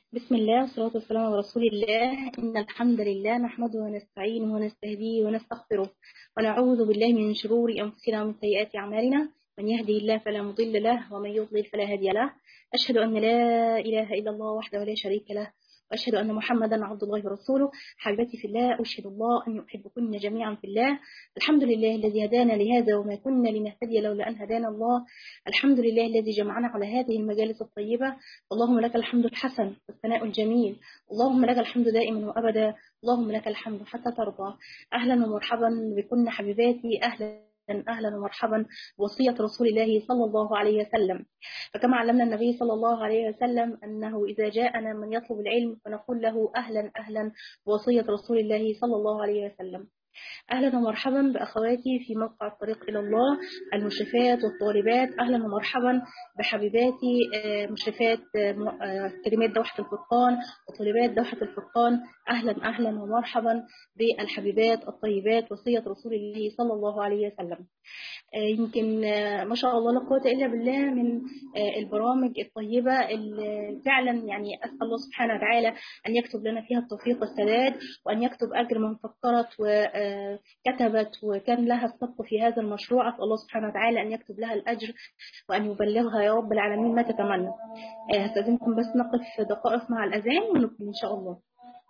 بسم الله والصلاة والسلام على رسول الله إن الحمد لله نحمده ونستعينه ونستهديه ونستغفره ونعوذ بالله من شرور أنفسنا ومن سيئات أعمالنا من يهدي الله فلا مضل له ومن يضلل فلا هادي له أشهد أن لا إله إلا الله وحده لا شريك له وأشهد أن محمدا عبد الله ورسوله حبيبتي في الله أشهد الله أن يحبكن جميعا في الله الحمد لله الذي هدانا لهذا وما كنا لنهتدي لولا أن هدانا الله الحمد لله الذي جمعنا على هذه المجالس الطيبة اللهم لك الحمد الحسن والثناء الجميل اللهم لك الحمد دائما وأبدا اللهم لك الحمد حتى ترضى أهلا ومرحبا بكن حبيباتي أهلا أهلا ومرحبا بوصية رسول الله صلى الله عليه وسلم فكما علمنا النبي صلى الله عليه وسلم أنه إذا جاءنا من يطلب العلم فنقول له أهلا أهلا بوصية رسول الله صلى الله عليه وسلم أهلا ومرحبا بأخواتي في موقع الطريق إلى الله المشرفات والطالبات أهلا ومرحبا بحبيباتي مشرفات كلمات دوحة الفرقان وطالبات دوحة الفرقان أهلا أهلا ومرحبا بالحبيبات الطيبات وصية رسول الله صلى الله عليه وسلم يمكن ما شاء الله لا قوة إلا بالله من البرامج الطيبة اللي فعلا يعني أسأل الله سبحانه وتعالى أن يكتب لنا فيها التوفيق والسداد وأن يكتب أجر من فكرت وكتبت وكان لها السبق في هذا المشروع أسأل الله سبحانه وتعالى أن يكتب لها الأجر وأن يبلغها يا رب العالمين ما تتمنى هستأذنكم بس نقف دقائق مع الأذان ونبدأ إن شاء الله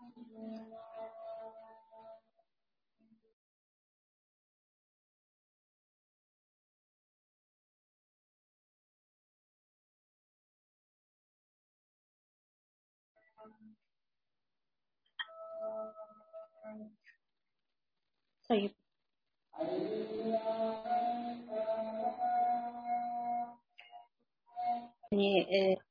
طيب يعني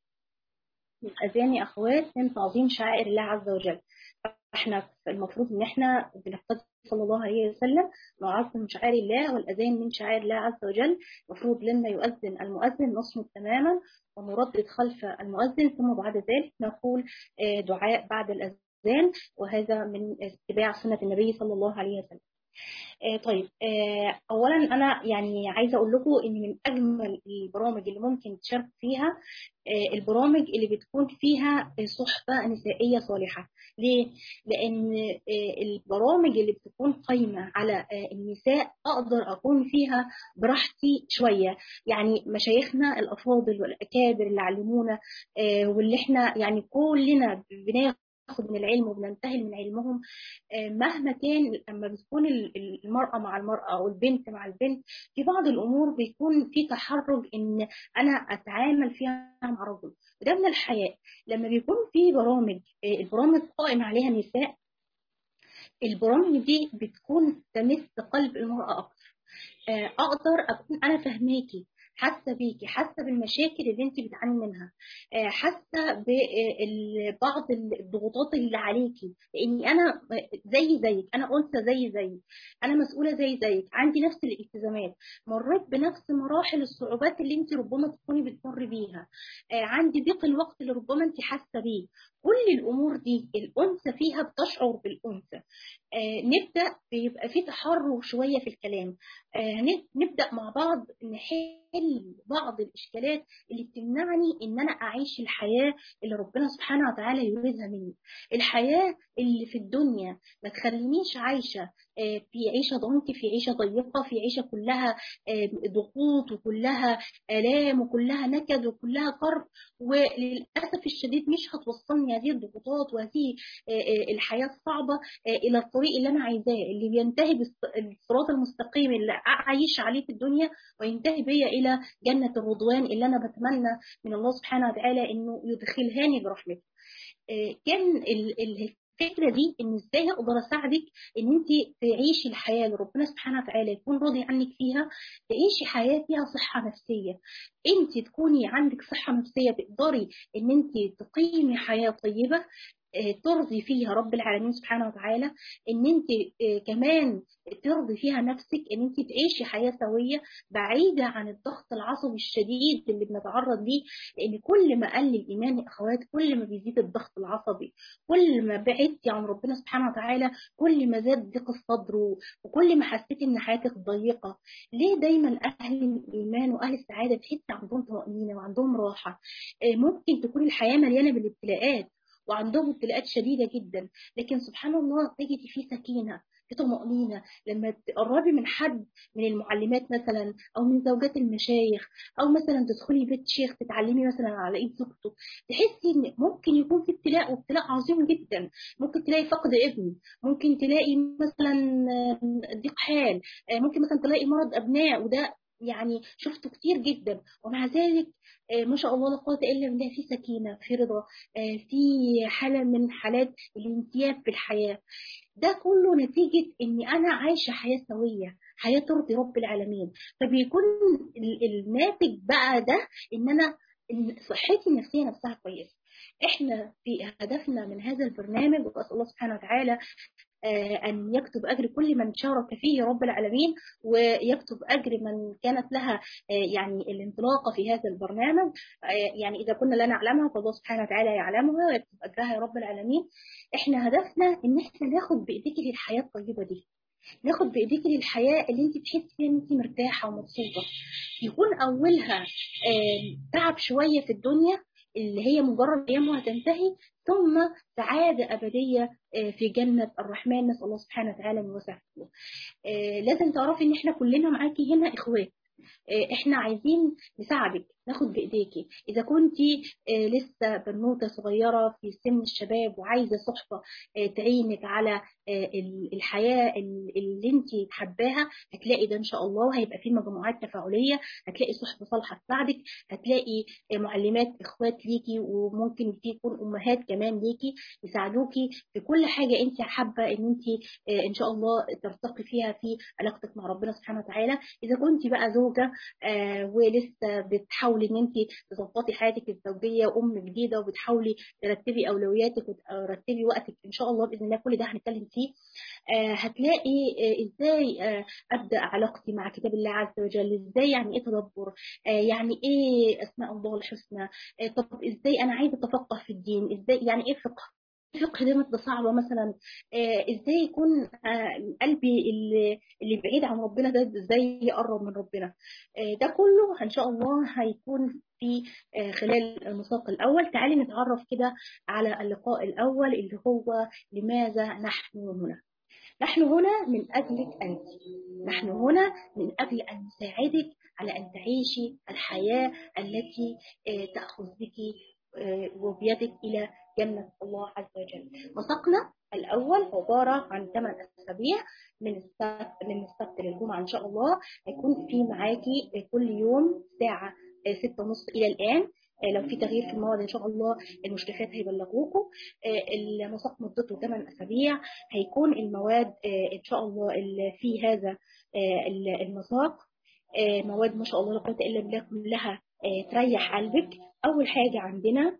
الأذان يا أخوات من تعظيم شعائر الله عز وجل احنا المفروض ان احنا بنقتدي صلى الله عليه وسلم نعظم شعائر الله والاذان من شعائر الله عز وجل المفروض لما يؤذن المؤذن نصمت تماما ونردد خلف المؤذن ثم بعد ذلك نقول دعاء بعد الاذان وهذا من اتباع سنه النبي صلى الله عليه وسلم آه طيب آه اولا انا يعني عايزه اقول لكم ان من اجمل البرامج اللي ممكن تشارك فيها آه البرامج اللي بتكون فيها صحبه نسائيه صالحه ليه لان البرامج اللي بتكون قايمه على النساء اقدر اكون فيها براحتي شويه يعني مشايخنا الافاضل والاكابر اللي علمونا واللي احنا يعني كلنا بناخد بناخد من العلم وبننتهي من علمهم مهما كان لما بتكون المرأة مع المرأة أو البنت مع البنت في بعض الأمور بيكون في تحرج إن أنا أتعامل فيها مع رجل وده من الحياء لما بيكون في برامج البرامج قائم عليها نساء البرامج دي بتكون تمس قلب المرأة أكتر أقدر أكون أنا فهماكي حاسه بيكي حاسه بالمشاكل اللي انت بتعاني منها حاسه ببعض الضغوطات اللي عليكي لاني انا زي زيك انا انثى زي زيك انا مسؤوله زي زيك عندي نفس الالتزامات مريت بنفس مراحل الصعوبات اللي انت ربما تكوني بتمر بيها عندي ضيق الوقت اللي ربما انت حاسه بيه كل الامور دي الانثى فيها بتشعر بالانثى آه نبدا بيبقى في تحرر شويه في الكلام آه نبدا مع بعض نحل بعض الاشكالات اللي بتمنعني ان انا اعيش الحياه اللي ربنا سبحانه وتعالى يريدها مني الحياه اللي في الدنيا ما تخلينيش عايشه آه في عيشه ضنك في عيشه ضيقه في عيشه كلها ضغوط وكلها الام وكلها نكد وكلها كرب وللاسف الشديد مش هتوصلني هذه الضغوطات وهذه الحياه الصعبه الى الطريق اللي انا عايزاه اللي بينتهي بالصراط المستقيم اللي اعيش عليه في الدنيا وينتهي بيا الى جنه الرضوان اللي انا بتمنى من الله سبحانه وتعالى انه يدخلهاني برحمته. كان الفكره دي ان ازاي اقدر اساعدك ان انت تعيشي الحياه اللي ربنا سبحانه وتعالى يكون راضي عنك فيها تعيشي حياه فيها صحه نفسيه انت تكوني عندك صحه نفسيه تقدري ان انت تقيمي حياه طيبه ترضي فيها رب العالمين سبحانه وتعالى ان انت كمان ترضي فيها نفسك ان انت تعيشي حياه سويه بعيده عن الضغط العصبي الشديد اللي بنتعرض ليه لان كل ما قل الايمان يا اخوات كل ما بيزيد الضغط العصبي كل ما بعدتي عن ربنا سبحانه وتعالى كل ما زاد ضيق الصدر وكل ما حسيتي ان حياتك ضيقه ليه دايما اهل الايمان واهل السعاده تحسي عندهم طمانينه وعندهم راحه ممكن تكون الحياه مليانه بالابتلاءات وعندهم ابتلاءات شديده جدا لكن سبحان الله تجدي في سكينه في طمأنينة لما تقربي من حد من المعلمات مثلا أو من زوجات المشايخ أو مثلا تدخلي بيت شيخ تتعلمي مثلا على إيد زوجته تحسي إن ممكن يكون في ابتلاء وابتلاء عظيم جدا ممكن تلاقي فقد ابن ممكن تلاقي مثلا ضيق حال ممكن مثلا تلاقي مرض أبناء وده يعني شفته كتير جدا ومع ذلك ما شاء الله لا قوه الا بالله في سكينه في رضا في حاله من حالات الانسياب في الحياه ده كله نتيجه اني انا عايشه حياه سويه حياه ترضي رب العالمين فبيكون الناتج بقى ده ان انا إن صحتي النفسيه نفسها كويسه احنا في هدفنا من هذا البرنامج واسال الله سبحانه وتعالى أن يكتب أجر كل من شارك فيه رب العالمين ويكتب أجر من كانت لها يعني الانطلاقة في هذا البرنامج يعني إذا كنا لا نعلمها فالله سبحانه وتعالى يعلمها ويكتب أجرها يا رب العالمين إحنا هدفنا إن إحنا ناخد بإيديك للحياة الطيبة دي ناخد بايديك للحياه اللي انت تحسي فيها ان انت مرتاحه ومبسوطه يكون اولها تعب شويه في الدنيا اللي هي مجرد ايام وهتنتهي ثم سعاده ابديه في جنه الرحمن نسال الله سبحانه وتعالى من وسع لازم تعرفي ان احنا كلنا معاكي هنا اخوات احنا عايزين نساعدك ناخد بايديكي اذا كنتي لسه بنوته صغيره في سن الشباب وعايزه صحبه تعينك على الحياه اللي انت حباها هتلاقي ده ان شاء الله وهيبقى في مجموعات تفاعليه هتلاقي صحبه صالحه تساعدك هتلاقي معلمات اخوات ليكي وممكن يكون امهات كمان ليكي يساعدوكي في كل حاجه انت حابه ان انت ان شاء الله ترتقي فيها في علاقتك مع ربنا سبحانه وتعالى اذا كنت بقى زوجه ولسه بتحاولي ان انت تظبطي حياتك الزوجيه وام جديده وبتحاولي ترتبي اولوياتك وترتبي وقتك ان شاء الله باذن الله كل ده هنتكلم فيه هتلاقي ازاي ابدا علاقتي مع كتاب الله عز وجل ازاي يعني ايه تدبر يعني ايه اسماء الله الحسنى طب ازاي انا عايزه اتفقه في الدين ازاي يعني ايه فقه الفقه ده مادة صعبة مثلا آه ازاي يكون آه قلبي اللي, اللي بعيد عن ربنا ده ازاي يقرب من ربنا آه ده كله ان شاء الله هيكون في خلال المساق الأول تعالي نتعرف كده على اللقاء الأول اللي هو لماذا نحن هنا نحن هنا من أجلك أنت نحن هنا من أجل أن نساعدك على أن تعيشي الحياة التي تأخذ بك وبيدك إلى جنة الله عز وجل مساقنا الأول عبارة عن 8 أسابيع من السبت من السبت للجمعة إن شاء الله هيكون في معاكي كل يوم ساعة ستة ونص إلى الآن لو في تغيير في الموعد ان شاء الله المشرفات هيبلغوكم المساق مدته 8 اسابيع هيكون المواد ان شاء الله اللي في هذا المساق مواد ما شاء الله لا قوه الا بالله كلها تريح قلبك اول حاجه عندنا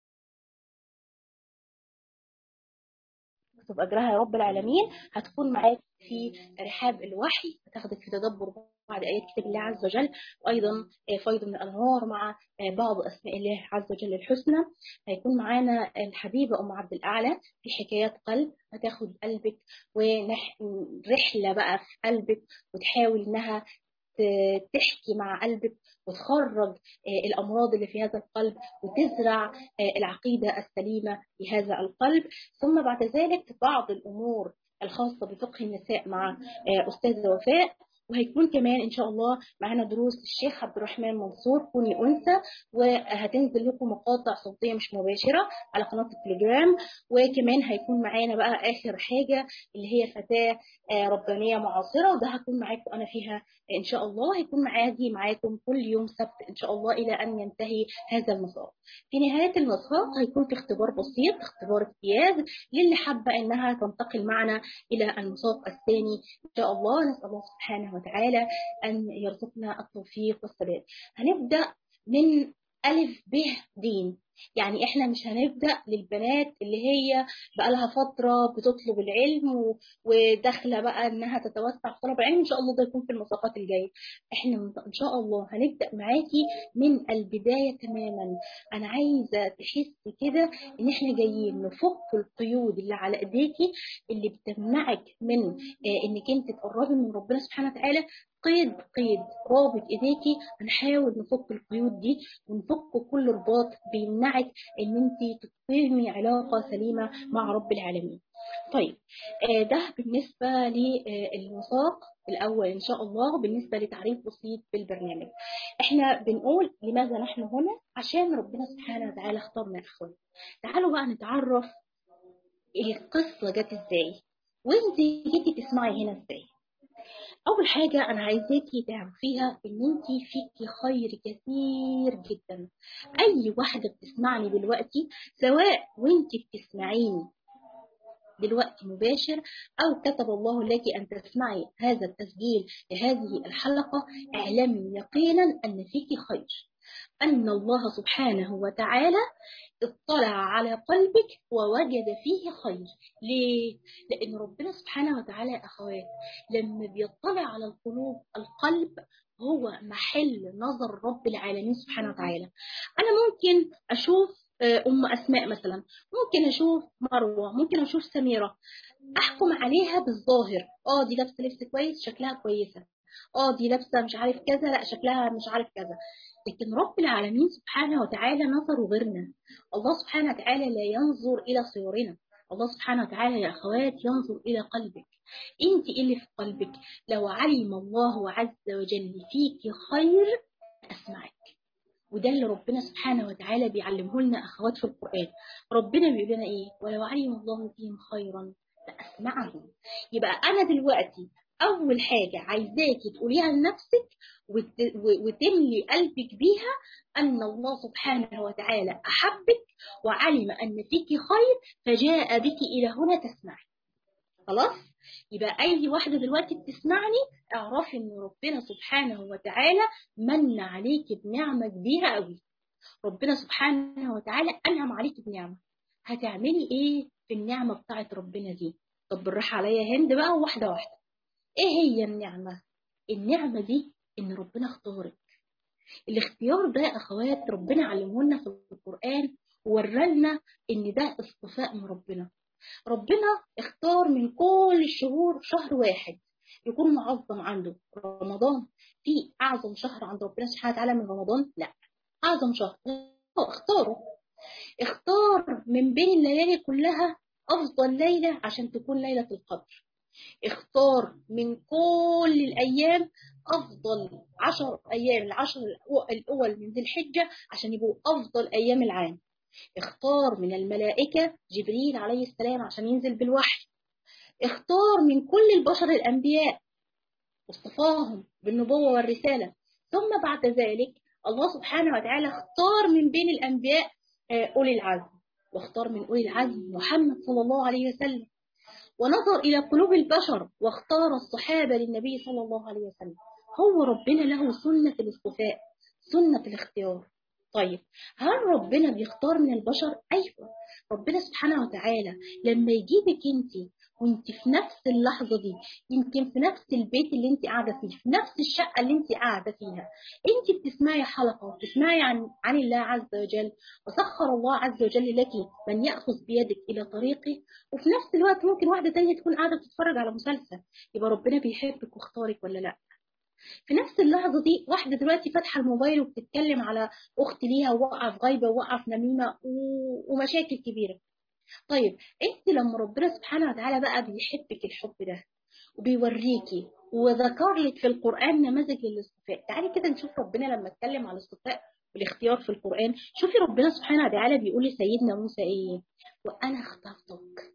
تكتب اجرها يا رب العالمين هتكون معاك في رحاب الوحي هتاخدك في تدبر بعض آيات كتاب الله عز وجل وأيضا فيض من الأنهار مع بعض أسماء الله عز وجل الحسنى هيكون معانا الحبيبة أم عبد الأعلى في حكايات قلب هتاخد قلبك ورحلة بقى في قلبك وتحاول إنها تحكي مع قلبك وتخرج الأمراض اللي في هذا القلب وتزرع العقيدة السليمة في هذا القلب ثم بعد ذلك بعض الأمور الخاصة بفقه النساء مع أستاذة وفاء وهيكون كمان ان شاء الله معانا دروس الشيخ عبد الرحمن منصور كوني انثى وهتنزل لكم مقاطع صوتيه مش مباشره على قناه التليجرام وكمان هيكون معانا بقى اخر حاجه اللي هي فتاه ربانيه معاصره وده هكون معاكم انا فيها ان شاء الله هيكون معاجي معاكم كل يوم سبت ان شاء الله الى ان ينتهي هذا المساق في نهايه المساق هيكون في اختبار بسيط اختبار امتياز للي حابه انها تنتقل معنا الى المساق الثاني ان شاء الله نسال الله سبحانه وتعالى أن يرزقنا التوفيق والثبات هنبدأ من ألف ب دين يعني احنا مش هنبدا للبنات اللي هي بقى لها فتره بتطلب العلم وداخله بقى انها تتوسع في طلب العلم ان شاء الله ده يكون في المساقات الجايه احنا ان شاء الله هنبدا معاكي من البدايه تماما انا عايزه تحسي كده ان احنا جايين نفك القيود اللي على ايديكي اللي بتمنعك من انك انت تقربي من ربنا سبحانه وتعالى قيد قيد رابط ايديكي هنحاول نفك القيود دي ونفك كل رباط بيمنعك ان انت تقيمي علاقه سليمه مع رب العالمين. طيب آه ده بالنسبه للمساق الاول ان شاء الله بالنسبه لتعريف بسيط بالبرنامج. احنا بنقول لماذا نحن هنا؟ عشان ربنا سبحانه وتعالى اختارنا اخوان. تعالوا بقى نتعرف القصه جت ازاي؟ وانت جيتي تسمعي هنا ازاي؟ أول حاجة أنا عايزاكي تعرفيها إن أنت فيكي خير كثير جدا أي واحدة بتسمعني دلوقتي سواء وأنت بتسمعيني دلوقتي مباشر أو كتب الله لك أن تسمعي هذا التسجيل لهذه الحلقة اعلمي يقينا أن فيك خير أن الله سبحانه وتعالى اطلع على قلبك ووجد فيه خير ليه؟ لأن ربنا سبحانه وتعالى يا أخوات لما بيطلع على القلوب القلب هو محل نظر رب العالمين سبحانه وتعالى أنا ممكن أشوف أم أسماء مثلا ممكن أشوف مروة ممكن أشوف سميرة أحكم عليها بالظاهر آه دي لابسة لبس كويس شكلها كويسة آه دي لابسة مش عارف كذا لا شكلها مش عارف كذا لكن رب العالمين سبحانه وتعالى نظر غيرنا الله سبحانه وتعالى لا ينظر إلى صورنا الله سبحانه وتعالى يا أخوات ينظر إلى قلبك أنت اللي في قلبك لو علم الله عز وجل فيك خير أسمعك وده اللي ربنا سبحانه وتعالى بيعلمه لنا أخوات في القرآن ربنا بيقول لنا إيه ولو علم الله فيهم خيرا لأسمعهم يبقى أنا دلوقتي أول حاجة عايزاكي تقوليها لنفسك وتملي قلبك بيها أن الله سبحانه وتعالى أحبك وعلم أن فيك خير فجاء بك إلى هنا تسمعي خلاص يبقى أي واحدة دلوقتي بتسمعني اعرفي أن ربنا سبحانه وتعالى من عليك بنعمة كبيرة قوي ربنا سبحانه وتعالى أنعم عليك بنعمة هتعملي إيه في النعمة بتاعت ربنا دي طب بالراحة عليا هند بقى واحدة واحدة ايه هي النعمة النعمة دي ان ربنا اختارك الاختيار ده يا اخوات ربنا علمهولنا في القرآن وورالنا ان ده اصطفاء من ربنا ربنا اختار من كل الشهور شهر واحد يكون معظم عنده رمضان في اعظم شهر عند ربنا سبحانه وتعالى من رمضان لا اعظم شهر اختاره اختار من بين الليالي كلها افضل ليله عشان تكون ليله القدر اختار من كل الأيام أفضل عشر أيام العشر الأول من ذي الحجة عشان يبقوا أفضل أيام العام اختار من الملائكة جبريل عليه السلام عشان ينزل بالوحي اختار من كل البشر الأنبياء واصطفاهم بالنبوة والرسالة ثم بعد ذلك الله سبحانه وتعالى اختار من بين الأنبياء أولي العزم واختار من أولي العزم محمد صلى الله عليه وسلم ونظر إلى قلوب البشر واختار الصحابة للنبي صلى الله عليه وسلم هو ربنا له سنة الاصطفاء سنة الاختيار طيب هل ربنا بيختار من البشر؟ أيوة ربنا سبحانه وتعالى لما يجيبك انت وانت في نفس اللحظة دي يمكن في نفس البيت اللي انت قاعدة فيه في نفس الشقة اللي انت قاعدة فيها انت بتسمعي حلقة وبتسمعي عن, عن الله عز وجل وسخر الله عز وجل لك من يأخذ بيدك إلى طريقه وفي نفس الوقت ممكن واحدة تانية تكون قاعدة بتتفرج على مسلسل يبقى ربنا بيحبك واختارك ولا لأ في نفس اللحظة دي واحدة دلوقتي فاتحة الموبايل وبتتكلم على أخت ليها وقع في غيبة ووقع في نميمة ومشاكل كبيرة طيب انت لما ربنا سبحانه وتعالى بقى بيحبك الحب ده وبيوريكي وذكر لك في القرآن نماذج للاصطفاء تعالي كده نشوف ربنا لما اتكلم على الاصطفاء والاختيار في القرآن شوفي ربنا سبحانه وتعالى بيقول لسيدنا موسى ايه وانا اخترتك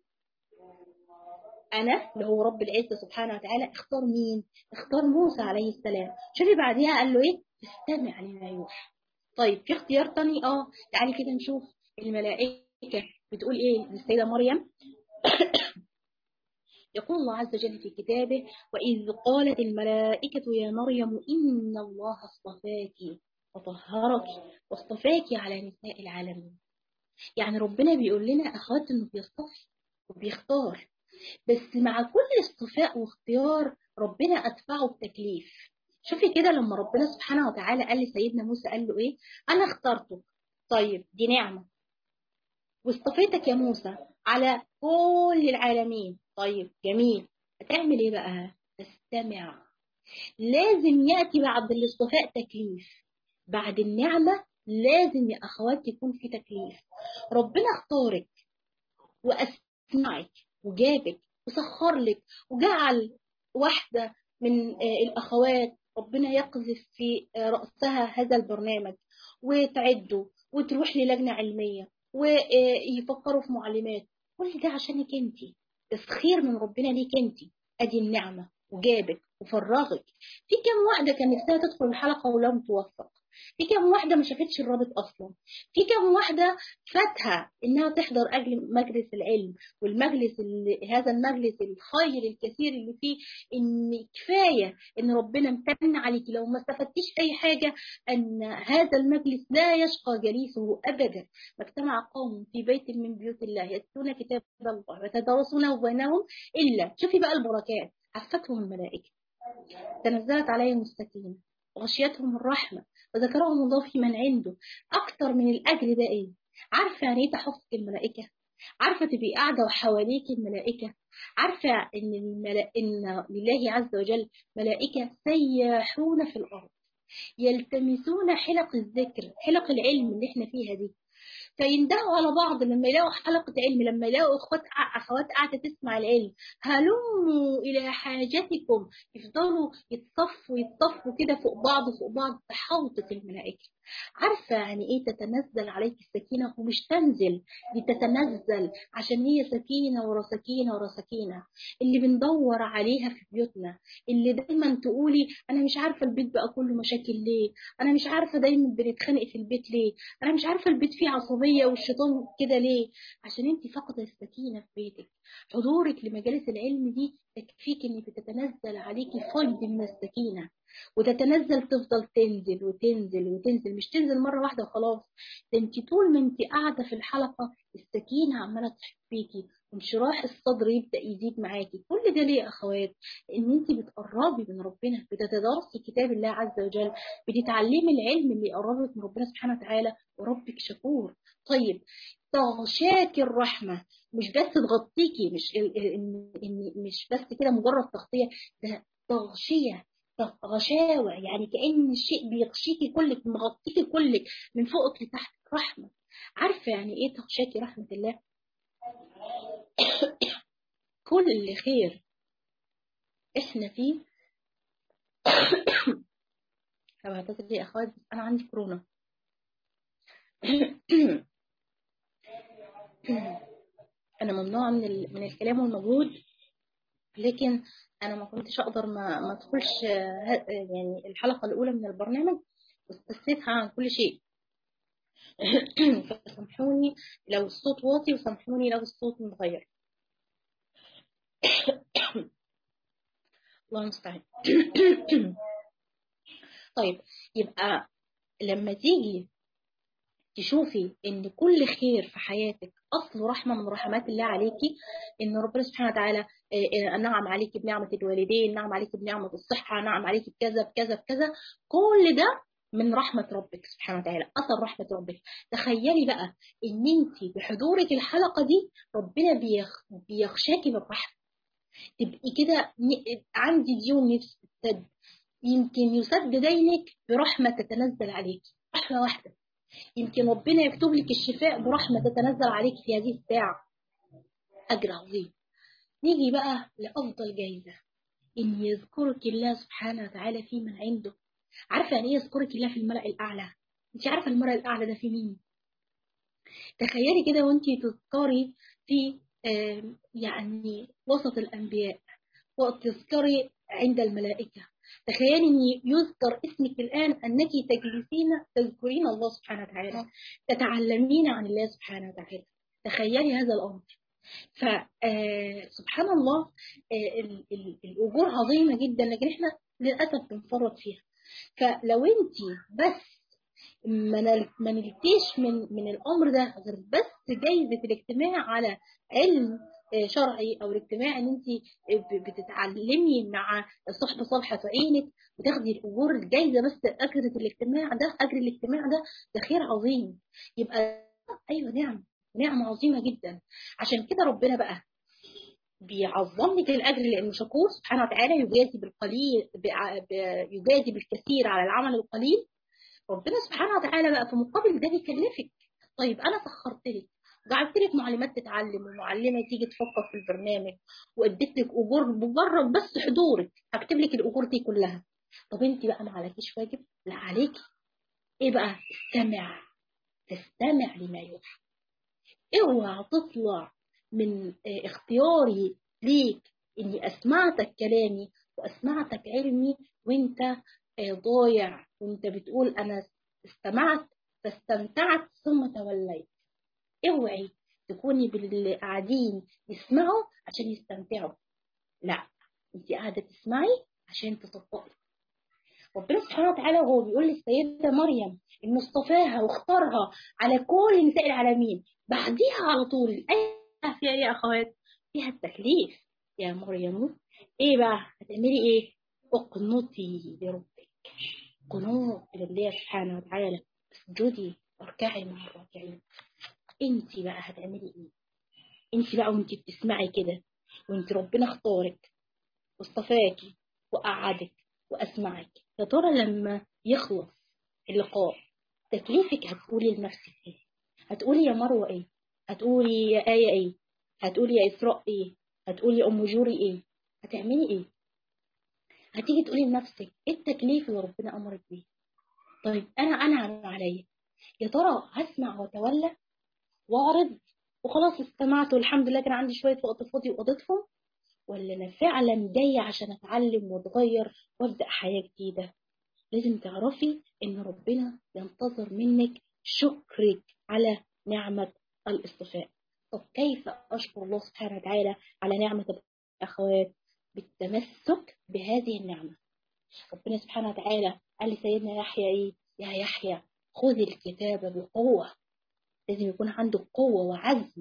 انا اللي هو رب العزه سبحانه وتعالى اختار مين اختار موسى عليه السلام شوفي بعديها قال له ايه استمع لما يوحى طيب في اختيار تاني اه تعالي كده نشوف الملائكه بتقول ايه للسيده مريم يقول الله عز وجل في كتابه وإذ قالت الملائكة يا مريم إن الله اصطفاك وطهرك واصطفاك على نساء العالمين يعني ربنا بيقول لنا أخوات إنه بيصطفي وبيختار بس مع كل اصطفاء واختيار ربنا أدفعه بتكليف شوفي كده لما ربنا سبحانه وتعالى قال لسيدنا موسى قال له إيه أنا اخترتك طيب دي نعمة واصطفيتك يا موسى على كل العالمين طيب جميل هتعمل ايه بقى تستمع لازم يأتي بعد الاصطفاء تكليف بعد النعمة لازم يا أخوات يكون في تكليف ربنا اختارك وأسمعك وجابك وسخر لك وجعل واحدة من الأخوات ربنا يقذف في رأسها هذا البرنامج وتعده وتروح للجنة علمية ويفكروا في معلمات كل ده عشانك انت تسخير من ربنا ليك انت ادي النعمة وجابك وفرغك في كم واحدة كان نفسها تدخل الحلقة ولم توفق في كم واحدة ما شافتش الرابط أصلا في كم واحدة فاتها إنها تحضر أجل مجلس العلم والمجلس اللي هذا المجلس الخير الكثير اللي فيه إن كفاية إن ربنا امتن عليك لو ما استفدتيش أي حاجة أن هذا المجلس لا يشقى جليسه أبدا ما اجتمع قوم في بيت من بيوت الله يتلون كتاب الله ويتدارسونه بينهم إلا شوفي بقى البركات عفتهم الملائكة تنزلت عليهم السكينة وغشيتهم الرحمة وذكرهم الله في من عنده أكتر من الأجر ده إيه عارفة يعني إيه تحفظ الملائكة عارفة تبقي قاعدة وحواليك الملائكة عارفة إن, الملا... إن لله عز وجل ملائكة سياحون في الأرض يلتمسون حلق الذكر حلق العلم اللي احنا فيها دي فيندهوا على بعض لما يلاقوا حلقة علم لما يلاقوا اخوات اخوات قاعدة تسمع العلم هلموا الى حاجتكم يفضلوا يتصفوا يتصفوا كده فوق بعض فوق بعض تحوطة الملائكة عارفة يعني ايه تتنزل عليك السكينة ومش تنزل دي تتنزل عشان هي سكينة ورا سكينة ورا سكينة اللي بندور عليها في بيوتنا اللي دايما تقولي انا مش عارفة البيت بقى كله مشاكل ليه انا مش عارفة دايما بنتخانق في البيت ليه انا مش عارفة البيت فيه عصبية والشيطان كده ليه عشان انت فاقدة السكينة في بيتك حضورك لمجالس العلم دي تكفيك ان بتتنزل عليكي فيض من السكينة وتتنزل تفضل تنزل وتنزل وتنزل مش تنزل مرة واحدة وخلاص ده انت طول ما انت قاعدة في الحلقة السكينة عمالة تحبيكي وانشراح الصدر يبدأ يزيد معاكي كل ده ليه يا أخوات إن أنت بتقربي من ربنا بتتدرسي كتاب الله عز وجل بتتعلمي العلم اللي يقربك من ربنا سبحانه وتعالى وربك شكور طيب تغشاك الرحمة مش بس تغطيكي مش مش بس كده مجرد تغطية ده تغشية غشاوة يعني كأن الشيء بيغشيكي كلك مغطيكي كلك من فوقك لتحت رحمة عارفة يعني ايه تغشاكي رحمة الله كل خير احنا فيه طب اعتذر يا اخوات بس انا عندي كورونا انا ممنوعه من ال... من الكلام والمجهود لكن انا ما كنتش اقدر ما ما ادخلش يعني الحلقه الاولى من البرنامج واستفسيتها عن كل شيء فسامحوني لو الصوت واطي وسامحوني لو الصوت متغير الله المستعان طيب يبقى لما تيجي تشوفي ان كل خير في حياتك اصل رحمه من رحمات الله عليكي ان ربنا سبحانه وتعالى نعم عليكي بنعمه الوالدين نعم عليكي بنعمه الصحه نعم عليكي بكذا بكذا بكذا كل ده من رحمة ربك سبحانه وتعالى أثر رحمة ربك تخيلي بقى إن أنت بحضورك الحلقة دي ربنا بيخ... بيخشاكي بالرحمة تبقي كده عندي ديون نفس تسد يمكن يسد دينك برحمة تتنزل عليك رحمة واحدة يمكن ربنا يكتب لك الشفاء برحمة تتنزل عليك في هذه الساعة أجر عظيم نيجي بقى لأفضل جايزة إن يذكرك الله سبحانه وتعالى في من عنده عارفة يعني إيه يذكرك الله في الملأ الأعلى أنت عارفة الملأ الأعلى ده في مين تخيلي كده وأنت تذكري في يعني وسط الأنبياء وتذكري عند الملائكة تخيلي ان يذكر اسمك الان انك تجلسين تذكرين الله سبحانه وتعالى تتعلمين عن الله سبحانه وتعالى تخيلي هذا الامر فسبحان الله الاجور عظيمه جدا لكن احنا للاسف بنفرط فيها فلو انت بس ما نلتيش من من الامر ده غير بس جايزه الاجتماع على علم شرعي او الاجتماع ان انت بتتعلمي مع صحبه صالحه تعينك وتاخدي الاجور الجايزه بس اجر الاجتماع ده اجر الاجتماع ده ده خير عظيم يبقى ايوه نعم نعمه عظيمه جدا عشان كده ربنا بقى بيعظم لك الاجر لانه شكور سبحانه وتعالى يجازي بالقليل يجازي بالكثير على العمل القليل ربنا سبحانه وتعالى بقى في مقابل ده بيكلفك طيب انا سخرت لك جعلت لك معلمات تتعلم ومعلمه تيجي تفكر في البرنامج واديت لك اجور بمجرد بس حضورك هكتب لك الاجور دي كلها طب انت بقى ما عليكيش واجب لا عليكي ايه بقى استمع تستمع لما يوحى اوعى تطلع من اختياري ليك اني اسمعتك كلامي واسمعتك علمي وانت ضايع وانت بتقول انا استمعت فاستمتعت ثم توليت اوعي تكوني باللي قاعدين يسمعوا عشان يستمتعوا لا انت قاعده تسمعي عشان تطبقي ربنا سبحانه وتعالى وهو بيقول للسيدة مريم إن اصطفاها واختارها على كل نساء العالمين بعديها على طول الآية فيها إيه يا أخوات؟ فيها التكليف يا مريم إيه بقى؟ هتعملي إيه؟ اقنطي لربك قنوط لله سبحانه وتعالى اسجدي واركعي مع الراكعين انت بقى هتعملي ايه انت بقى وانت بتسمعي كده وانت ربنا اختارك واصطفاكي وقعدك واسمعك يا ترى لما يخلص اللقاء تكليفك هتقولي لنفسك ايه هتقولي يا مروه ايه هتقولي يا ايه ايه هتقولي يا اسراء ايه هتقولي يا ام جوري ايه هتعملي ايه هتيجي تقولي لنفسك ايه التكليف اللي ربنا امرك بيه طيب انا انا عن عليا يا ترى هسمع واتولى واعرض وخلاص استمعت والحمد لله كان عندي شويه وقت فاضي وقضيتهم ولا انا فعلا جايه عشان اتعلم واتغير وابدا حياه جديده لازم تعرفي ان ربنا ينتظر منك شكرك على نعمه الاصطفاء طب كيف اشكر الله سبحانه وتعالى على نعمه الاخوات بالتمسك بهذه النعمه ربنا سبحانه وتعالى قال لسيدنا يحيى ايه يا يحيى خذ الكتاب بقوه لازم يكون عندك قوه وعزم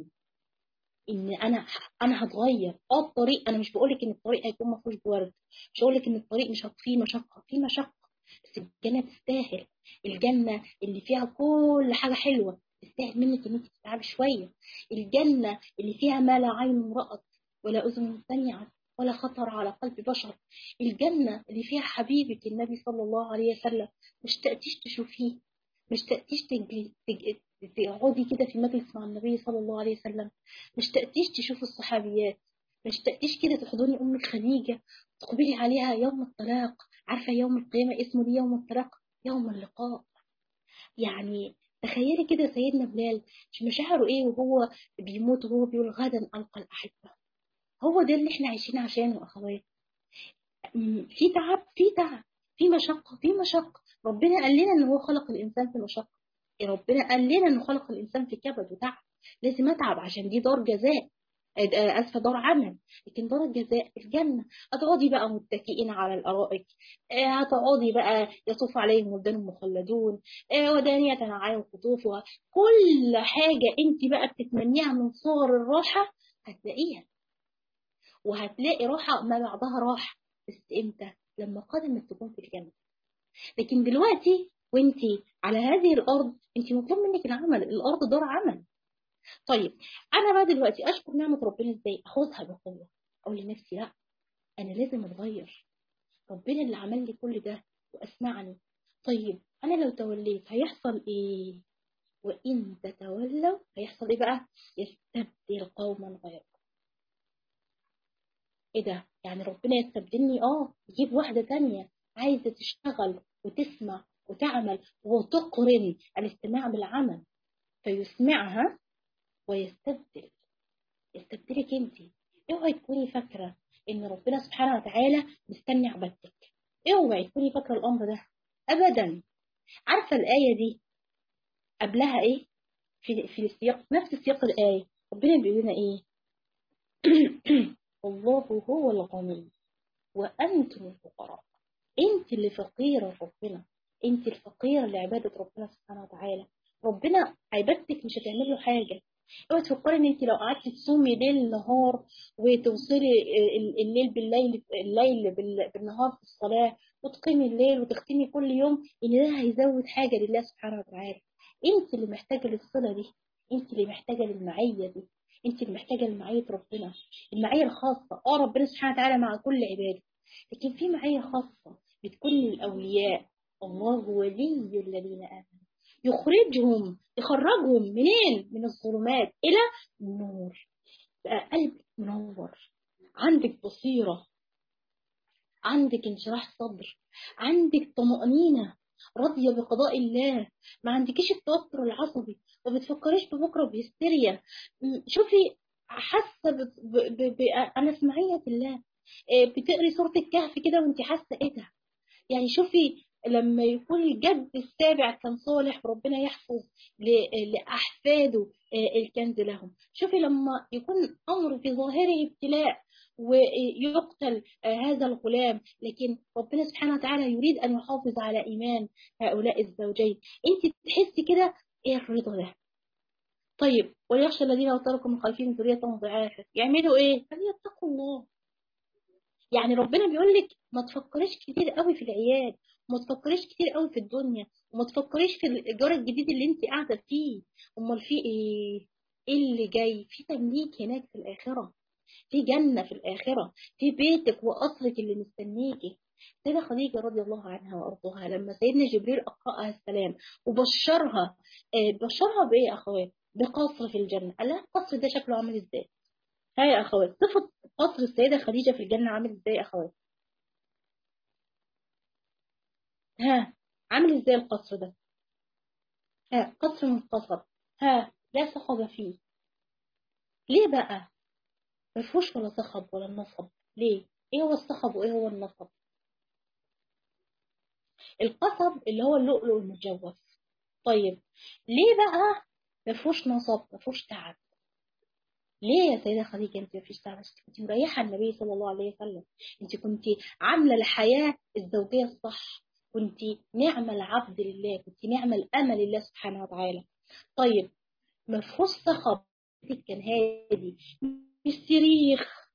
ان انا انا هتغير اه الطريق انا مش بقولك ان الطريق هيكون ما فيهوش ورد مش هقولك ان الطريق مش فيه مشقه فيه مشقه بس الجنه تستاهل الجنه اللي فيها كل حاجه حلوه تستاهل منك ان انت تتعبي شويه الجنه اللي فيها ما لا عين رأت ولا اذن سمعت ولا خطر على قلب بشر الجنه اللي فيها حبيبك النبي صلى الله عليه وسلم مش تاتيش تشوفيه مش تاتيش تجي تجي تقعدي كده في مجلس مع النبي صلى الله عليه وسلم مش تأتيش تشوف الصحابيات مش تأتيش كده تحضني أمك خديجة تقبلي عليها يوم الطلاق عارفة يوم القيامة اسمه دي يوم الطلاق يوم اللقاء يعني تخيلي كده سيدنا بلال مش مشاعره ايه وهو بيموت وهو بيقول غدا ألقى الأحبة هو ده اللي احنا عايشين عشانه أخوات في تعب في تعب في مشقة في مشقة ربنا قال لنا ان هو خلق الإنسان في مشقة ربنا قال لنا انه خلق الانسان في كبد وتعب لازم اتعب عشان دي دار جزاء اسفه دار عمل لكن دار الجزاء الجنه هتقعدي بقى متكئين على الارائك هتقعدي بقى يطوف عليهم ولدان مخلدون ودانية عليهم قطوفها كل حاجه انت بقى بتتمنيها من صور الراحه هتلاقيها وهتلاقي راحه ما بعدها راحه بس امتى لما قدمت تكون في الجنه لكن دلوقتي وانت على هذه الارض انت مطلوب منك العمل الارض دار عمل طيب انا بقى دلوقتي اشكر نعمه ربنا ازاي اخدها بقوه اقول لنفسي لا انا لازم اتغير ربنا اللي عمل لي كل ده واسمعني طيب انا لو توليت هيحصل ايه وان تتولوا هيحصل ايه بقى يستبدل قوما غيركم ايه ده يعني ربنا يستبدلني اه يجيب واحده تانية عايزه تشتغل وتسمع وتعمل وتقرن الاستماع بالعمل فيسمعها ويستبدل يستبدلك انت اوعي تكوني فاكره ان ربنا سبحانه وتعالى مستني عبادتك اوعي تكوني فاكره الامر ده ابدا عارفه الايه دي قبلها ايه في في السياق نفس سياق الايه ربنا بيقول لنا ايه الله هو الغني وانتم الفقراء انت اللي فقيره ربنا انت الفقيره لعباده ربنا سبحانه وتعالى ربنا عبادتك مش هتعمل له حاجه اوعي تفكري ان انت لو قعدتي تصومي ليل نهار وتوصلي الليل بالليل الليل بالنهار في الصلاه وتقيمي الليل وتختمي كل يوم ان ده هيزود حاجه لله سبحانه وتعالى انت اللي محتاجه للصله دي انت اللي محتاجه للمعيه دي انت اللي محتاجه لمعيه ربنا المعيه الخاصه اه ربنا سبحانه وتعالى مع كل عباده لكن في معيه خاصه بتكون للاولياء الله ولي الذين امنوا يخرجهم يخرجهم منين من الظلمات الى النور بقى قلبك منور عندك بصيره عندك انشراح صدر عندك طمأنينة راضية بقضاء الله ما عندكيش التوتر العصبي ما بتفكريش ببكرة بهستيريا شوفي حاسة ب... ب... ب... ب... أنا في معية الله بتقري سورة الكهف كده وانت حاسة ايه ده يعني شوفي لما يكون الجد السابع كان صالح وربنا يحفظ لأحفاده الكنز لهم شوفي لما يكون أمر في ظاهره ابتلاء ويقتل هذا الغلام لكن ربنا سبحانه وتعالى يريد أن يحافظ على إيمان هؤلاء الزوجين أنت تحسي كده إيه الرضا ده طيب وليخشى الذين لو تركوا من خلفهم ذرية ضعافا يعملوا إيه؟ فليتقوا الله يعني ربنا بيقول لك ما تفكريش كتير قوي في العيال وما تفكريش كتير قوي في الدنيا وما تفكريش في الايجار الجديد اللي انت قاعده فيه امال في ايه ايه اللي جاي في تمليك هناك في الاخره في جنه في الاخره في بيتك وقصرك اللي مستنيكي سيدة خديجة رضي الله عنها وأرضاها لما سيدنا جبريل أقرأها السلام وبشرها بشرها بإيه يا أخوات؟ بقصر في الجنة قال لها القصر ده شكله عامل إزاي؟ ها يا أخوات صفة قصر السيدة خديجة في الجنة عامل إزاي يا أخوات؟ ها عامل إزاي القصر ده؟ ها قصر منتصر ها لا صخب فيه ليه بقى؟ مفهوش ولا صخب ولا نصب ليه؟ إيه هو الصخب وإيه هو النصب؟ القصب اللي هو اللؤلؤ المجوف طيب ليه بقى مفهوش نصب مفهوش تعب ليه يا سيدة خديجة انت مفيش تعب انت مريحة النبي صلى الله عليه وسلم انت كنت عاملة الحياة الزوجية الصح كنت نعمة العبد لله كنت نعمة الأمل لله سبحانه وتعالى طيب مفهوش صخب كان هادي الصريخ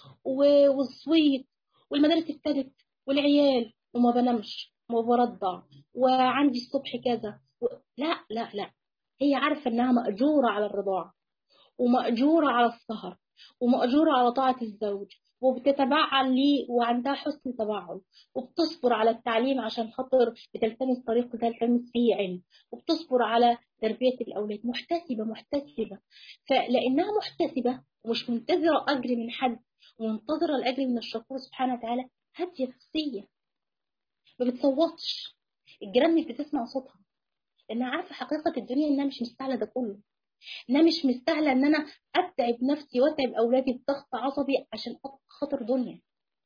والصويت والمدارس ابتدت والعيال وما بنامش وبرضع وعندي الصبح كذا و... لا لا لا هي عارفة انها مأجورة على الرضاعة ومأجورة على السهر ومأجورة على طاعة الزوج وبتتبعل لي وعندها حسن تبعل وبتصبر على التعليم عشان خاطر بتلتمس طريق تلتمس فيه علم وبتصبر على تربية الأولاد محتسبة محتسبة فلأنها محتسبة ومش منتظرة أجر من حد ومنتظرة الأجر من الشكور سبحانه وتعالى هادية نفسية ما بتصوتش الجيران مش بتسمع صوتها لانها عارفه حقيقه الدنيا انها مش مستاهله ده كله انها مش مستاهله ان انا اتعب نفسي واتعب اولادي بضغط عصبي عشان خاطر دنيا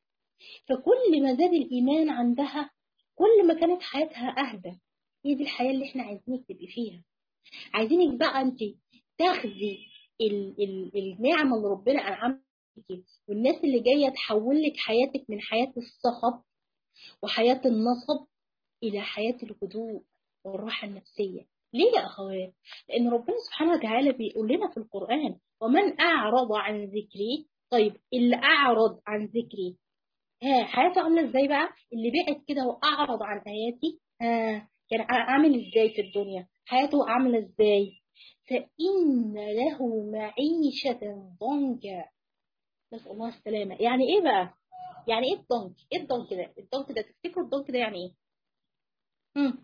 فكل ما زاد الايمان عندها كل ما كانت حياتها اهدى هي دي الحياه اللي احنا عايزينك تبقي فيها عايزينك بقى انت تاخدي ال ال النعمه اللي ربنا انعمها والناس اللي جايه تحول لك حياتك من حياه الصخب وحياة النصب إلى حياة الهدوء والراحة النفسية ليه يا أخوات؟ لأن ربنا سبحانه وتعالى بيقول لنا في القرآن ومن أعرض عن ذكري طيب اللي أعرض عن ذكري ها حياته عاملة إزاي بقى؟ اللي بعد كده وأعرض عن آياتي ها كان عامل إزاي في الدنيا؟ حياته عاملة إزاي؟ فإن له معيشة ضنكا نسأل الله السلامة يعني إيه بقى؟ يعني ايه الضنك ايه الضنك ده الضنك ده تفتكروا الضنك ده يعني ايه امم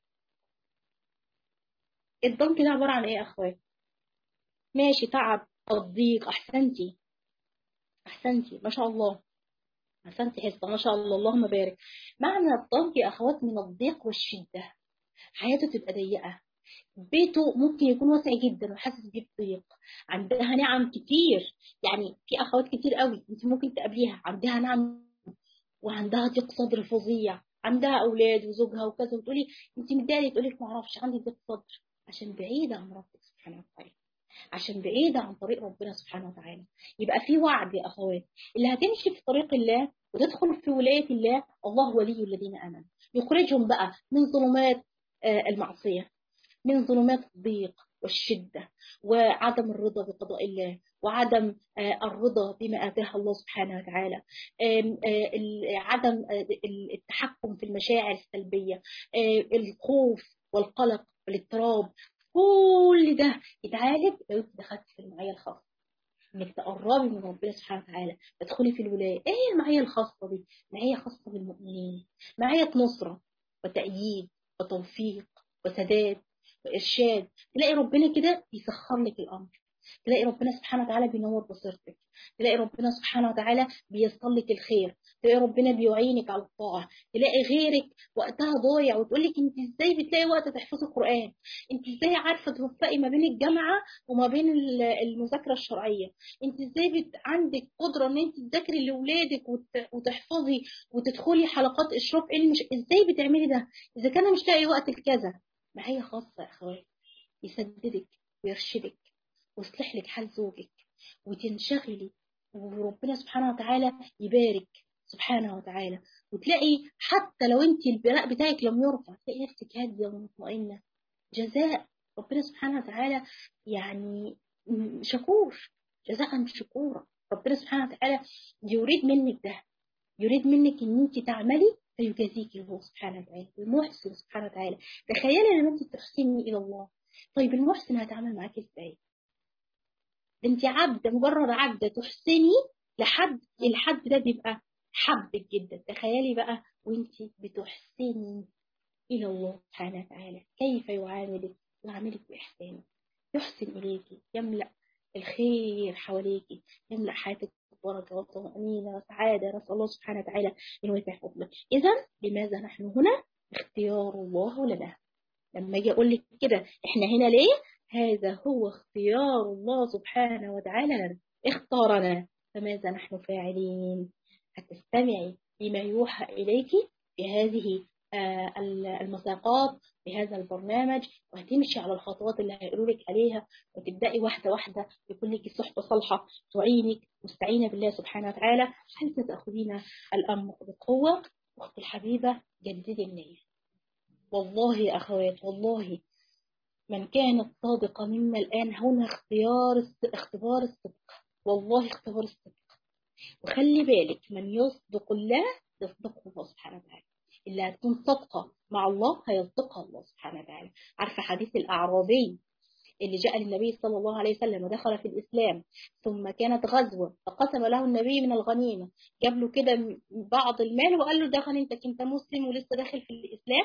الضنك ده عباره عن ايه يا اخوات ماشي تعب تضييق احسنتي احسنتي ما شاء الله احسنتي حصه ما شاء الله اللهم بارك معنى الضنك يا اخوات من الضيق والشده حياته تبقى ضيقه بيته ممكن يكون واسع جدا وحاسس بيه بضيق عندها نعم كتير يعني في اخوات كتير قوي انت ممكن تقابليها عندها نعم وعندها ضيق صدر فظيع عندها اولاد وزوجها وكذا وتقولي انت متضايقه تقول لك ما اعرفش عندي ضيق صدر عشان بعيده عن ربك سبحانه وتعالى عشان بعيده عن طريق ربنا سبحانه وتعالى يبقى في وعد يا اخوات اللي هتمشي في طريق الله وتدخل في ولايه الله الله ولي الذين امنوا يخرجهم بقى من ظلمات المعصيه من ظلمات الضيق والشدة وعدم الرضا بقضاء الله وعدم الرضا بما آتاه الله سبحانه وتعالى عدم التحكم في المشاعر السلبية الخوف والقلق والاضطراب كل ده يتعالج لو انت دخلت في المعية الخاصة انك تقربي من ربنا سبحانه وتعالى تدخلي في الولايه ايه هي المعيه الخاصه دي معيه خاصه بالمؤمنين معيه نصره وتأييد وتوفيق وسداد وارشاد تلاقي ربنا كده يسخر لك الامر تلاقي ربنا سبحانه وتعالى بينور بصيرتك تلاقي ربنا سبحانه وتعالى بيصل لك الخير تلاقي ربنا بيعينك على الطاعة تلاقي غيرك وقتها ضايع وتقول لك انت ازاي بتلاقي وقت تحفظي القرآن انت ازاي عارفة توفقي ما بين الجامعة وما بين المذاكرة الشرعية انت ازاي بت... عندك قدرة ان انت تذاكري لاولادك وت... وتحفظي وتدخلي حلقات اشراف علم مش... ازاي بتعملي ده اذا كان مش لاقي وقت لكذا معايا خاصة يا اخواتي يسددك ويرشدك ويصلح لك حال زوجك وتنشغلي وربنا سبحانه وتعالى يبارك سبحانه وتعالى وتلاقي حتى لو انت البلاء بتاعك لم يرفع تلاقي نفسك هاديه ومطمئنه جزاء ربنا سبحانه وتعالى يعني شكور جزاء شكورا ربنا سبحانه وتعالى يريد منك ده يريد منك ان انت تعملي فيجازيك هو سبحانه وتعالى المحسن سبحانه وتعالى تخيلي ان انت تحسني الى الله طيب المحسن هتعامل معاك ازاي ده انت عبده مجرد عبده تحسني لحد الحد ده بيبقى حبك جدا تخيلي بقى وانت بتحسني الى الله سبحانه وتعالى كيف يعاملك يعاملك باحسان يحسن اليك يملا الخير حواليك يملا حياتك بركه وطمأنينة وسعادة نسأل الله سبحانه وتعالى أن يوسع فضله إذا لماذا نحن هنا؟ اختيار الله لنا لما أجي أقول لك كده إحنا هنا ليه؟ هذا هو اختيار الله سبحانه وتعالى لنا اختارنا فماذا نحن فاعلين هتستمعي لما يوحى إليك في هذه المساقات في هذا البرنامج وهتمشي على الخطوات اللي هيقولوا لك عليها وتبدأي واحدة واحدة يكون لك صحبة صالحة تعينك مستعينة بالله سبحانه وتعالى حتى تأخذين الأمر بقوة أختي الحبيبة جددي النية والله يا أخوات والله من كانت صادقة منا الآن هنا اختيار اختبار الصدق والله اختبار الصدق وخلي بالك من يصدق الله يصدقه الله سبحانه وتعالى اللي هتكون صادقة مع الله هيصدقها الله سبحانه وتعالى عارفة حديث الأعرابي اللي جاء للنبي صلى الله عليه وسلم ودخل في الإسلام ثم كانت غزوة فقسم له النبي من الغنيمة جاب له كده بعض المال وقال له ده غنيمتك انت مسلم ولسه داخل في الإسلام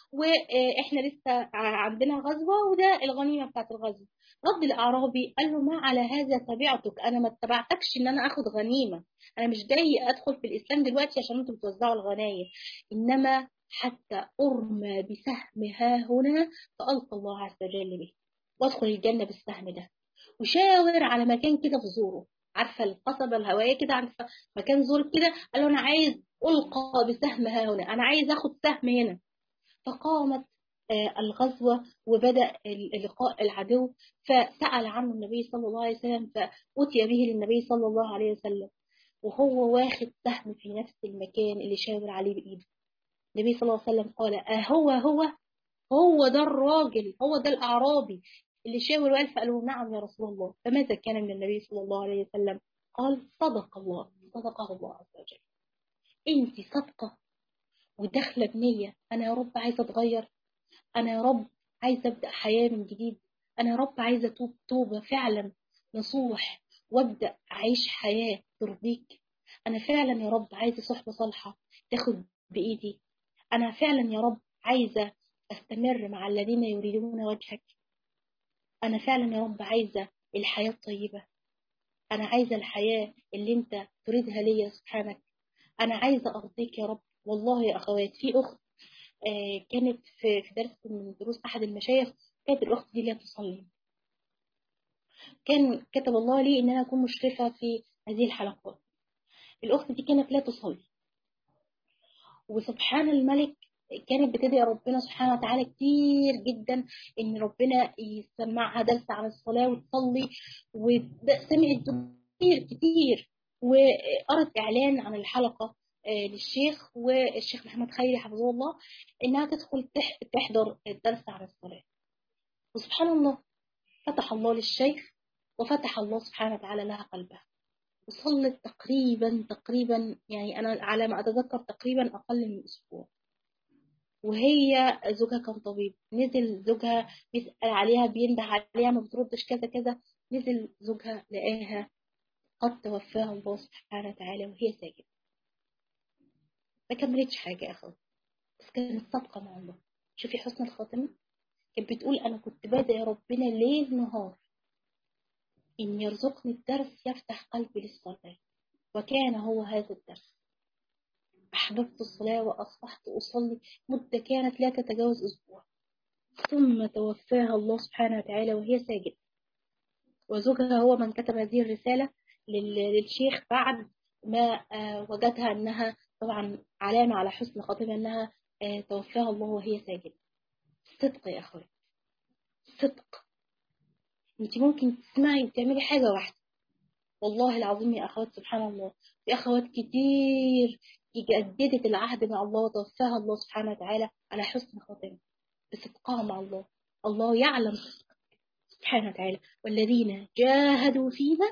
واحنا لسه عندنا غزوة وده الغنيمة بتاعت الغزوة رد الأعرابي قال له ما على هذا تبعتك أنا ما اتبعتكش إن أنا أخد غنيمة أنا مش جاي أدخل في الإسلام دلوقتي عشان أنتوا بتوزعوا الغنايم إنما حتى أرمى بسهمها هنا فألقى الله عز وجل به وادخل الجنة بالسهم ده وشاور على مكان كده في زوره عارفة القصبة الهوائية كده عارفة مكان زور كده قال له أنا عايز ألقى بسهمها هنا أنا عايز أخد سهم هنا فقامت الغزوة وبدأ لقاء العدو فسأل عنه النبي صلى الله عليه وسلم فأتي به للنبي صلى الله عليه وسلم وهو واخد سهم في نفس المكان اللي شاور عليه بإيده النبي صلى الله عليه وسلم قال أهو هو هو ده الراجل هو ده الأعرابي اللي شاور وقال فقالوا نعم يا رسول الله فماذا كان من النبي صلى الله عليه وسلم قال صدق الله صدقه الله عز وجل انت صدقة وداخلة بنية أنا يا رب عايزة أتغير أنا يا رب عايزة أبدأ حياة من جديد أنا يا رب عايزة أتوب توبة فعلا نصوح وأبدأ أعيش حياة ترضيك أنا فعلا يا رب عايزة صحبة صالحة تاخد بإيدي أنا فعلا يا رب عايزة أستمر مع الذين يريدون وجهك أنا فعلا يا رب عايزة الحياة الطيبة أنا عايزة الحياة اللي أنت تريدها ليا سبحانك أنا عايزة أرضيك يا رب والله يا أخوات في أخت آه كانت في درس من دروس أحد المشايخ كانت الأخت دي لا تصلي كان كتب الله لي إن أنا أكون مشرفة في هذه الحلقات الأخت دي كانت لا تصلي وسبحان الملك كانت بتدعي ربنا سبحانه وتعالى كتير جدا ان ربنا يسمعها درس عن الصلاه وتصلي وسمعت كتير كتير وقرأت اعلان عن الحلقه للشيخ والشيخ محمد خيري حفظه الله انها تدخل تحضر الدرس عن الصلاه وسبحان الله فتح الله للشيخ وفتح الله سبحانه وتعالى لها قلبها وصلت تقريبا تقريبا يعني انا على ما اتذكر تقريبا اقل من اسبوع وهي زوجها كان طبيب نزل زوجها بيسأل عليها بينده عليها ما بتردش كذا كذا نزل زوجها لقاها قد توفاها الله سبحانه وتعالى وهي ساجدة ما كملتش حاجة يا أخوات بس كانت صادقة مع الله شوفي حسن الخاتمة كانت بتقول أنا كنت بدعي ربنا ليل نهار إن يرزقني الدرس يفتح قلبي للصلاة وكان هو هذا الدرس أحببت الصلاة وأصبحت أصلي مدة كانت لا تتجاوز أسبوع ثم توفاها الله سبحانه وتعالى وهي ساجدة وزوجها هو من كتب هذه الرسالة للشيخ بعد ما وجدها أنها طبعا علامة على حسن خاتمة أنها توفاها الله وهي ساجدة صدق يا أخوات صدق انت ممكن تسمعي وتعملي حاجة واحدة والله العظيم يا أخوات سبحان الله في أخوات كتير جددت العهد مع الله وتوفاها الله سبحانه وتعالى على حسن خاتمة بصدقها مع الله الله يعلم سبحانه وتعالى والذين جاهدوا فينا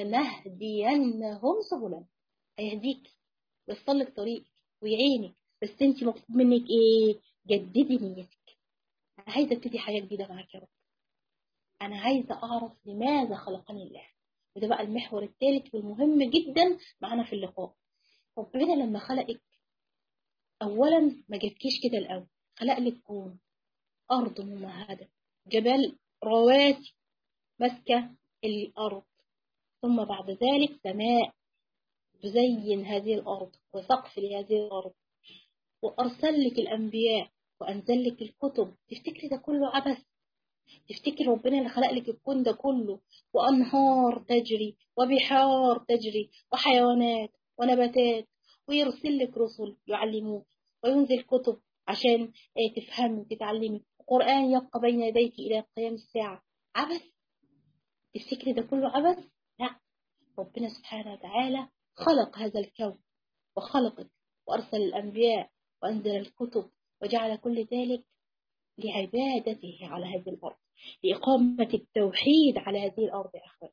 لنهدينهم سبلا هيهديك ويصلك طريقك ويعينك بس انت مطلوب منك ايه جددي نيتك انا عايزه ابتدي حياه جديده معاك يا رب انا عايزه اعرف لماذا خلقني الله وده بقى المحور الثالث والمهم جدا معانا في اللقاء ربنا لما خلقك اولا ما جابكيش كده الاول خلق لك كون ارض ممهده جبال رواسي ماسكه الارض ثم بعد ذلك سماء تزين هذه الارض وسقف لهذه الارض وارسل لك الانبياء وانزل لك الكتب تفتكري ده كله عبث تفتكر ربنا اللي خلق لك الكون ده كله وأنهار تجري وبحار تجري وحيوانات ونباتات ويرسل لك رسل يعلموك وينزل كتب عشان تفهمي وتتعلمي القرآن يبقى بين يديك إلى قيام الساعة عبث تفتكري ده كله عبث لا ربنا سبحانه وتعالى خلق هذا الكون وخلقك وأرسل الأنبياء وأنزل الكتب وجعل كل ذلك لعبادته على هذه الأرض لإقامة التوحيد على هذه الأرض يا أخوات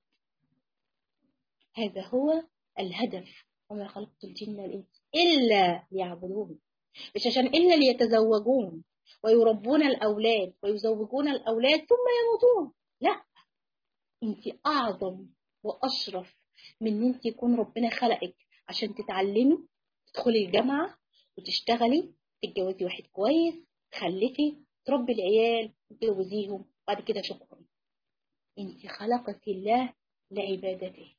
هذا هو الهدف وما خلقت الجن والإنس إلا ليعبدون مش عشان إلا ليتزوجون ويربون الأولاد ويزوجون الأولاد ثم يموتون لا أنت أعظم وأشرف من أن أنت يكون ربنا خلقك عشان تتعلمي تدخلي الجامعة وتشتغلي تتجوزي واحد كويس تخلفي تربي العيال وتجوزيهم بعد كده شكرا انت خلقك الله لعبادته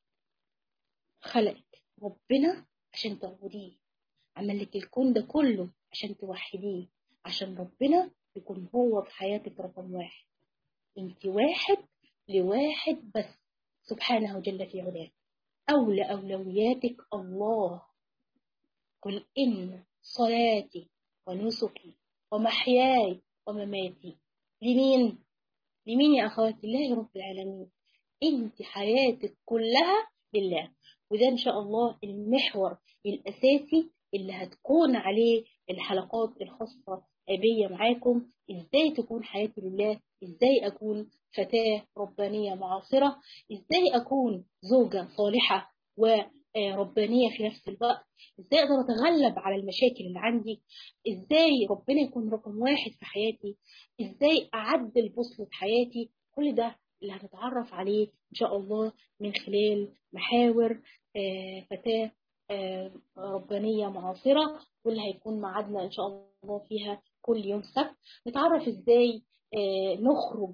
خلقك ربنا عشان تعبديه عمل لك الكون ده كله عشان توحديه عشان ربنا يكون هو في حياتك رقم واحد انت واحد لواحد بس سبحانه جل في علاه أولى أولوياتك الله قل إن صلاتي ونسكي ومحياي ومماتي لمين؟ لمين يا أخواتي الله رب العالمين انت حياتك كلها لله وده إن شاء الله المحور الأساسي اللي هتكون عليه الحلقات الخاصة بيا معاكم ازاي تكون حياتي لله ازاي اكون فتاة ربانية معاصرة ازاي اكون زوجة صالحة وربانية في نفس الوقت ازاي اقدر اتغلب على المشاكل اللي عندي ازاي ربنا يكون رقم واحد في حياتي ازاي اعدل بوصلة حياتي كل ده اللي هنتعرف عليه ان شاء الله من خلال محاور فتاة ربانية معاصرة واللي هيكون معادنا ان شاء الله فيها كل يوم سبت نتعرف ازاي نخرج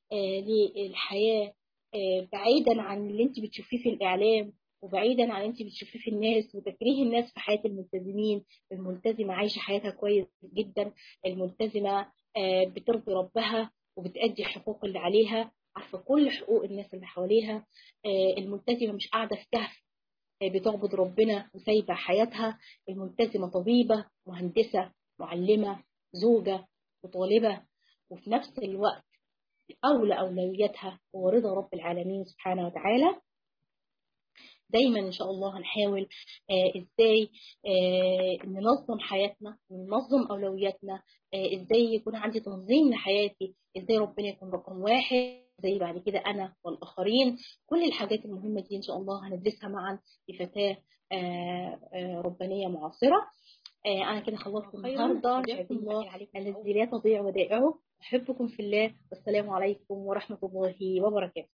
للحياة بعيدا عن اللي انت بتشوفيه في الاعلام وبعيدا عن انت بتشوفيه في الناس وتكريه الناس في حياة الملتزمين الملتزمة عايشة حياتها كويس جدا الملتزمة بترضي ربها وبتأدي الحقوق اللي عليها عارفة كل حقوق الناس اللي حواليها الملتزمة مش قاعدة في كهف بتعبد ربنا وسايبة حياتها الملتزمة طبيبة مهندسة معلمة زوجة وطالبة وفي نفس الوقت أولى أولوياتها هو رضا رب العالمين سبحانه وتعالى دايما ان شاء الله هنحاول آه ازاي آه ننظم حياتنا ننظم اولوياتنا آه ازاي يكون عندي تنظيم لحياتي ازاي ربنا يكون رقم واحد زي بعد كده انا والاخرين كل الحاجات المهمه دي ان شاء الله هندرسها معا لفتاه ربانيه معاصره انا كده خلصت النهارده شايف الله الذي لا تضيع ودائعه احبكم في الله والسلام عليكم ورحمه الله وبركاته